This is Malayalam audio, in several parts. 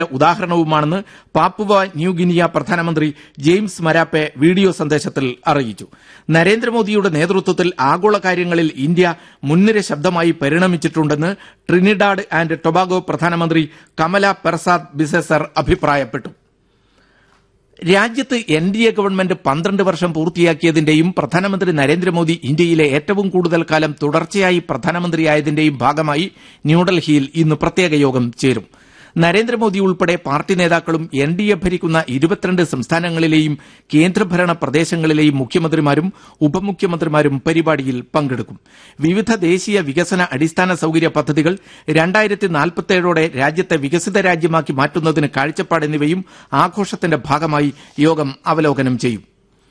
ഉദാഹരണവുമാണെന്ന് പാപ്പുവ ന്യൂഗിനിയ പ്രധാനമന്ത്രി ജെയിംസ് മരാപ്പെ വീഡിയോ സന്ദേശത്തിൽ അറിയിച്ചു നരേന്ദ്രമോദിയുടെ നേതൃത്വത്തിൽ ആഗോള കാര്യങ്ങളിൽ ഇന്ത്യ മുൻനിര ശബ്ദമായി പരിണമിച്ചിട്ടുണ്ടെന്ന് ട്രിനിഡാഡ് ആൻഡ് ടൊബാഗോ പ്രധാനമന്ത്രി കമല പെർസാദ് ബിസെസർ അഭിപ്രായപ്പെട്ടു രാജ്യത്ത് എൻ ഡി എ ഗവൺമെന്റ് പന്ത്രണ്ട് വർഷം പൂർത്തിയാക്കിയതിന്റെയും പ്രധാനമന്ത്രി നരേന്ദ്രമോദി ഇന്ത്യയിലെ ഏറ്റവും കൂടുതൽ കാലം തുടർച്ചയായി പ്രധാനമന്ത്രിയായതിന്റെയും ഭാഗമായി ന്യൂഡൽഹിയിൽ ഇന്ന് പ്രത്യേക യോഗം ചേരും നരേന്ദ്രമോദി ഉൾപ്പെടെ പാർട്ടി നേതാക്കളും എൻ ഡി എ ഭരിക്കുന്ന ഇരുപത്തിരണ്ട് സംസ്ഥാനങ്ങളിലെയും കേന്ദ്രഭരണ പ്രദേശങ്ങളിലെയും മുഖ്യമന്ത്രിമാരും ഉപമുഖ്യമന്ത്രിമാരും പരിപാടിയിൽ പങ്കെടുക്കും വിവിധ ദേശീയ വികസന അടിസ്ഥാന സൌകര്യ പദ്ധതികൾ രണ്ടായിരത്തി നാൽപ്പത്തേഴോടെ രാജ്യത്തെ വികസിത രാജ്യമാക്കി മാറ്റുന്നതിന് കാഴ്ചപ്പാട് എന്നിവയും ആഘോഷത്തിന്റെ ഭാഗമായി യോഗം അവലോകനം ചെയ്യും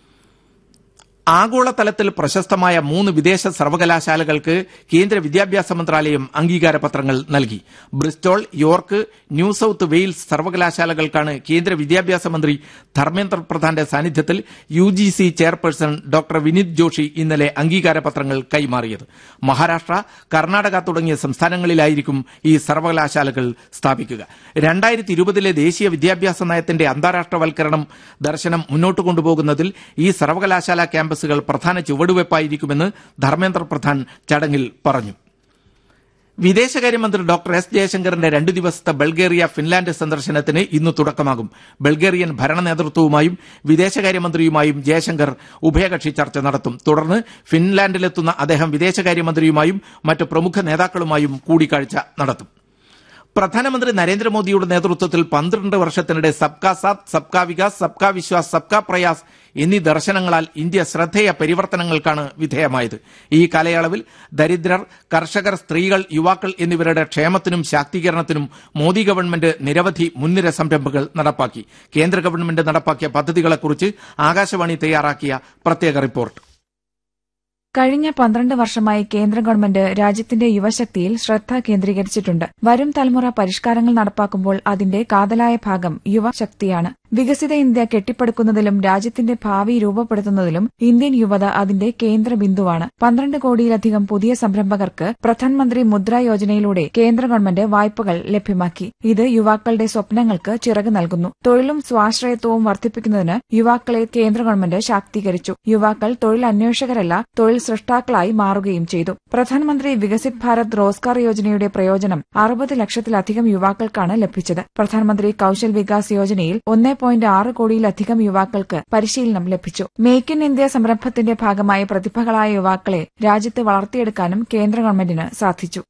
ആഗോളതലത്തിൽ പ്രശസ്തമായ മൂന്ന് വിദേശ സർവകലാശാലകൾക്ക് കേന്ദ്ര വിദ്യാഭ്യാസ മന്ത്രാലയം അംഗീകാര പത്രങ്ങൾ നൽകി Bristol York New South Wales സർവകലാശാലകൾക്കാണ് കേന്ദ്ര വിദ്യാഭ്യാസ മന്ത്രി ധർമ്മേന്ദ്ര പ്രധാന്റെ സാന്നിധ്യത്തിൽ U G C chairperson doctor Vineet Joshi ഇന്നലെ അംഗീകാര പത്രങ്ങൾ കൈമാറിയത് മഹാരാഷ്ട്ര കർണാടക തുടങ്ങിയ സംസ്ഥാനങ്ങളിലായിരിക്കും ഈ സർവകലാശാലകൾ സ്ഥാപിക്കുക രണ്ടായിരത്തി ഇരുപതിലെ ദേശീയ വിദ്യാഭ്യാസ നയത്തിന്റെ അന്താരാഷ്ട്രവൽക്കരണം ദർശനം മുന്നോട്ട് കൊണ്ടുപോകുന്നതിൽ ഈ സർവകലാശാല ക്യാമ്പസുകൾ പ്രധാന ചുവടുവയ്പായിരിക്കുമെന്ന് ധർമ്മേന്ദ്ര പ്രധാൻ ചടങ്ങിൽ പറഞ്ഞു വിദേശകാര്യമന്ത്രി ഡോക്ടർ എസ് ജയശങ്കറിന്റെ രണ്ടു ദിവസത്തെ ബൾഗേറിയ ഫിൻലാൻഡ് സന്ദർശനത്തിന് ഇന്ന് തുടക്കമാകും ബൾഗേറിയൻ ഭരണ നേതൃത്വവുമായും വിദേശകാര്യമന്ത്രിയുമായും ജയശങ്കർ ഉഭയകക്ഷി ചർച്ച നടത്തും തുടർന്ന് ഫിൻലാൻഡിലെത്തുന്ന അദ്ദേഹം വിദേശകാര്യമന്ത്രിയുമായും മറ്റ് പ്രമുഖ നേതാക്കളുമായും കൂടിക്കാഴ്ച നടത്തും പ്രധാനമന്ത്രി നരേന്ദ്രമോദിയുടെ നേതൃത്വത്തിൽ പന്ത്രണ്ട് വർഷത്തിനിടെ സബ്കാ സാത്ത് സബ്കാ വികാസ് സബ്കാ വിശ്വാസ് സബ്കാ പ്രയാസ് എന്നീ ദർശനങ്ങളാൽ ഇന്ത്യ ശ്രദ്ധേയ പരിവർത്തനങ്ങൾക്കാണ് വിധേയമായത് ഈ കാലയളവിൽ ദരിദ്രർ കർഷകർ സ്ത്രീകൾ യുവാക്കൾ എന്നിവരുടെ ക്ഷേമത്തിനും ശാക്തീകരണത്തിനും മോദി ഗവൺമെന്റ് നിരവധി മുൻനിര സംരംഭങ്ങൾ നടപ്പാക്കി കേന്ദ്ര ഗവൺമെന്റ് നടപ്പാക്കിയ പദ്ധതികളെക്കുറിച്ച് ആകാശവാണി തയ്യാറാക്കിയ പ്രത്യേക റിപ്പോർട്ട് കഴിഞ്ഞ പന്ത്രണ്ട് വർഷമായി കേന്ദ്ര ഗവൺമെന്റ് രാജ്യത്തിന്റെ യുവശക്തിയിൽ ശ്രദ്ധ കേന്ദ്രീകരിച്ചിട്ടുണ്ട് വരും തലമുറ പരിഷ്കാരങ്ങൾ നടപ്പാക്കുമ്പോൾ അതിന്റെ കാതലായ ഭാഗം യുവശക്തിയാണ് വികസിത ഇന്ത്യ കെട്ടിപ്പടുക്കുന്നതിലും രാജ്യത്തിന്റെ ഭാവി രൂപപ്പെടുത്തുന്നതിലും ഇന്ത്യൻ യുവത അതിന്റെ കേന്ദ്ര ബിന്ദുവാണ് പന്ത്രണ്ട് കോടിയിലധികം പുതിയ സംരംഭകർക്ക് പ്രധാനമന്ത്രി മുദ്ര യോജനയിലൂടെ കേന്ദ്ര ഗവൺമെന്റ് വായ്പകൾ ലഭ്യമാക്കി ഇത് യുവാക്കളുടെ സ്വപ്നങ്ങൾക്ക് ചിറക് നൽകുന്നു തൊഴിലും സ്വാശ്രയത്വവും വർദ്ധിപ്പിക്കുന്നതിന് യുവാക്കളെ കേന്ദ്ര ഗവൺമെന്റ് ശാക്തീകരിച്ചു യുവാക്കൾ തൊഴിൽ അന്വേഷകരല്ല തൊഴിൽ സൃഷ്ടാക്കളായി മാറുകയും ചെയ്തു പ്രധാനമന്ത്രി വികസിത് ഭാരത് റോസ്ഗാർ യോജനയുടെ പ്രയോജനം അറുപത് ലക്ഷത്തിലധികം യുവാക്കൾക്കാണ് ലഭിച്ചത് പ്രധാനമന്ത്രി കൌശൽ വികാസ് യോജനയിൽ ഒന്നേ പോയിന്റ് ആറ് കോടിയിലധികം യുവാക്കൾക്ക് പരിശീലനം ലഭിച്ചു മേക്ക് ഇൻ ഇന്ത്യ സംരംഭത്തിന്റെ ഭാഗമായി പ്രതിഭകളായ യുവാക്കളെ രാജ്യത്ത് വളർത്തിയെടുക്കാനും കേന്ദ്ര ഗവൺമെന്റിന് സാധിച്ചു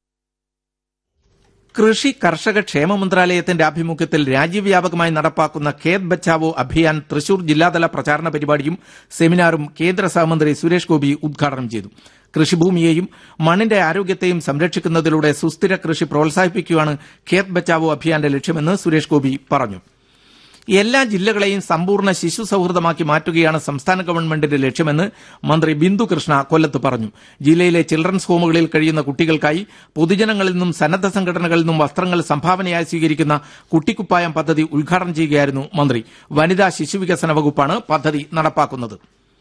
കൃഷി കർഷക ക്ഷേമ മന്ത്രാലയത്തിന്റെ ആഭിമുഖ്യത്തിൽ രാജ്യവ്യാപകമായി നടപ്പാക്കുന്ന ഖേത് ബച്ചാവോ അഭിയാൻ തൃശൂർ ജില്ലാതല പ്രചാരണ പരിപാടിയും സെമിനാറും കേന്ദ്ര സഹമന്ത്രി സുരേഷ് ഗോപി ഉദ്ഘാടനം ചെയ്തു കൃഷിഭൂമിയെയും മണ്ണിന്റെ ആരോഗ്യത്തെയും സംരക്ഷിക്കുന്നതിലൂടെ സുസ്ഥിര കൃഷി പ്രോത്സാഹിപ്പിക്കുകയാണ് ഖേത് ബച്ചാവോ അഭിയാന്റെ ലക്ഷ്യമെന്ന് സുരേഷ് ഗോപി പറഞ്ഞു എല്ലാ ജില്ലകളെയും സമ്പൂർണ്ണ ശിശു സൌഹൃദമാക്കി മാറ്റുകയാണ് സംസ്ഥാന ഗവൺമെന്റിന്റെ ലക്ഷ്യമെന്ന് മന്ത്രി ബിന്ദു കൃഷ്ണ കൊല്ലത്ത് പറഞ്ഞു ജില്ലയിലെ ചിൽഡ്രൻസ് ഹോമുകളിൽ കഴിയുന്ന കുട്ടികൾക്കായി പൊതുജനങ്ങളിൽ നിന്നും സന്നദ്ധ സംഘടനകളിൽ നിന്നും വസ്ത്രങ്ങൾ സംഭാവനയായി സ്വീകരിക്കുന്ന കുട്ടിക്കുപ്പായം പദ്ധതി ഉദ്ഘാടനം ചെയ്യുകയായിരുന്നു മന്ത്രി വനിതാ ശിശുവികസന വകുപ്പാണ് പദ്ധതി നടപ്പാക്കുന്നത്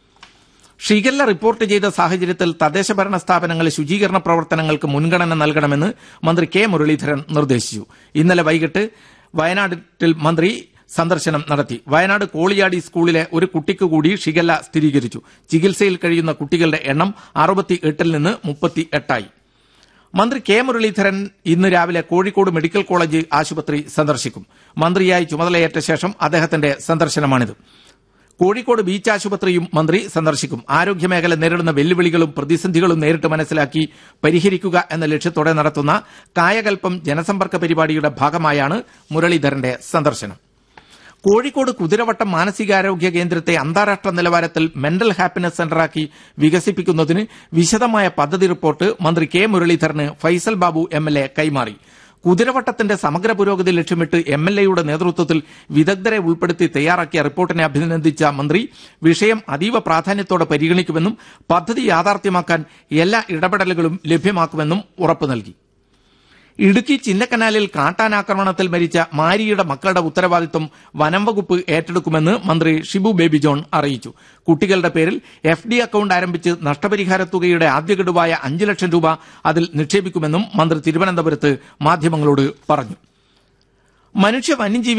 ഷിഗല്ല റിപ്പോർട്ട് ചെയ്ത സാഹചര്യത്തിൽ തദ്ദേശ ഭരണ സ്ഥാപനങ്ങൾ ശുചീകരണ പ്രവർത്തനങ്ങൾക്ക് മുൻഗണന നൽകണമെന്ന് മന്ത്രി കെ മുരളീധരൻ നിർദ്ദേശിച്ചു ഇന്നലെ വൈകിട്ട് വയനാട്ടിൽ മന്ത്രി സന്ദർശനം നടത്തി വയനാട് കോളിയാടി സ്കൂളിലെ ഒരു കുട്ടിക്ക് കൂടി ഷിഗല്ല സ്ഥിരീകരിച്ചു ചികിത്സയിൽ കഴിയുന്ന കുട്ടികളുടെ എണ്ണം അറുപത്തി എട്ടിൽ നിന്ന് മുപ്പത്തി എട്ടായി മന്ത്രി കെ മുരളീധരൻ ഇന്ന് രാവിലെ കോഴിക്കോട് മെഡിക്കൽ കോളേജ് ആശുപത്രി സന്ദർശിക്കും മന്ത്രിയായി ചുമതലയേറ്റ ശേഷം അദ്ദേഹത്തിന്റെ സന്ദർശനമാണിത് കോഴിക്കോട് ബീച്ച് ആശുപത്രിയും മന്ത്രി സന്ദർശിക്കും ആരോഗ്യമേഖല നേരിടുന്ന വെല്ലുവിളികളും പ്രതിസന്ധികളും നേരിട്ട് മനസ്സിലാക്കി പരിഹരിക്കുക എന്ന ലക്ഷ്യത്തോടെ നടത്തുന്ന കായകൽപ്പം ജനസമ്പർക്ക പരിപാടിയുടെ ഭാഗമായാണ് മുരളീധരന്റെ സന്ദർശനം കോഴിക്കോട് കുതിരവട്ടം മാനസികാരോഗ്യ കേന്ദ്രത്തെ അന്താരാഷ്ട്ര നിലവാരത്തിൽ മെന്റൽ ഹാപ്പിനെസ് സെന്ററാക്കി വികസിപ്പിക്കുന്നതിന് വിശദമായ പദ്ധതി റിപ്പോർട്ട് മന്ത്രി കെ മുരളീധരന് Faisal Babu M L A കൈമാറി കുതിരവട്ടത്തിന്റെ സമഗ്ര പുരോഗതി ലക്ഷ്യമിട്ട് എം എൽ എയുടെ നേതൃത്വത്തിൽ വിദഗ്ധരെ ഉൾപ്പെടുത്തി തയ്യാറാക്കിയ റിപ്പോർട്ടിനെ അഭിനന്ദിച്ച മന്ത്രി വിഷയം അതീവ പ്രാധാന്യത്തോടെ പരിഗണിക്കുമെന്നും പദ്ധതി യാഥാർത്ഥ്യമാക്കാൻ എല്ലാ ഇടപെടലുകളും ലഭ്യമാക്കുമെന്നും ഉറപ്പു നൽകി ഇടുക്കി ചിന്നക്കനാലിൽ കാട്ടാനാക്രമണത്തിൽ മരിച്ച മാരിയുടെ മക്കളുടെ ഉത്തരവാദിത്വം വനം വകുപ്പ് ഏറ്റെടുക്കുമെന്ന് മന്ത്രി ഷിബു ബേബി ജോൺ അറിയിച്ചു കുട്ടികളുടെ പേരിൽ എഫ് ഡി അക്കൌണ്ട് ആരംഭിച്ച് നഷ്ടപരിഹാര തുകയുടെ ആദ്യ ഗഡുവായ അഞ്ച് ലക്ഷം രൂപ അതിൽ നിക്ഷേപിക്കുമെന്നും മന്ത്രി തിരുവനന്തപുരത്ത് മാധ്യമങ്ങളോട് പറഞ്ഞു മനുഷ്യ വന്യജീവി